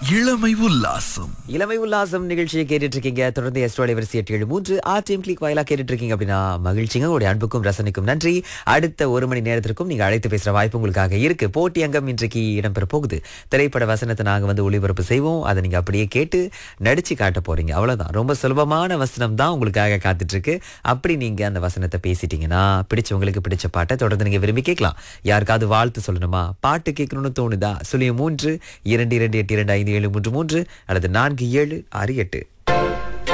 இளமை உல்லாசம் இளமை உல்லாசம் நிகழ்ச்சியை கேட்டுட்டு இருக்கீங்க தொடர்ந்து எஸ்ட்ரோ அலைவரிசை எட்டு ஏழு மூன்று ஆர்டிஎம் கிளிக் வாயிலா கேட்டுட்டு இருக்கீங்க அப்படின்னா மகிழ்ச்சிங்க உங்களுடைய அன்புக்கும் ரசனைக்கும் நன்றி அடுத்த ஒரு மணி நேரத்திற்கும் நீங்க அழைத்து பேசுற வாய்ப்பு உங்களுக்காக இருக்கு போட்டி அங்கம் இன்றைக்கு இடம்பெற போகுது திரைப்பட வசனத்தை நாங்க வந்து ஒளிபரப்பு செய்வோம் அதை நீங்க அப்படியே கேட்டு நடிச்சு காட்ட போறீங்க அவ்வளவுதான் ரொம்ப சுலபமான வசனம் தான் உங்களுக்காக காத்துட்டு இருக்கு அப்படி நீங்க அந்த வசனத்தை பேசிட்டீங்கன்னா பிடிச்சவங்களுக்கு பிடிச்ச பாட்டை தொடர்ந்து நீங்க விரும்பி கேட்கலாம் யாருக்காவது வாழ்த்து சொல்லணுமா பாட்டு கேட்கணும்னு தோணுதா சுழியம் மூன்று இரண்டு இரண்டு எட்டு இரண்டு ஐந்து ஏழு மூன்று மூன்று அல்லது நான்கு ஏழு ஆறு எட்டு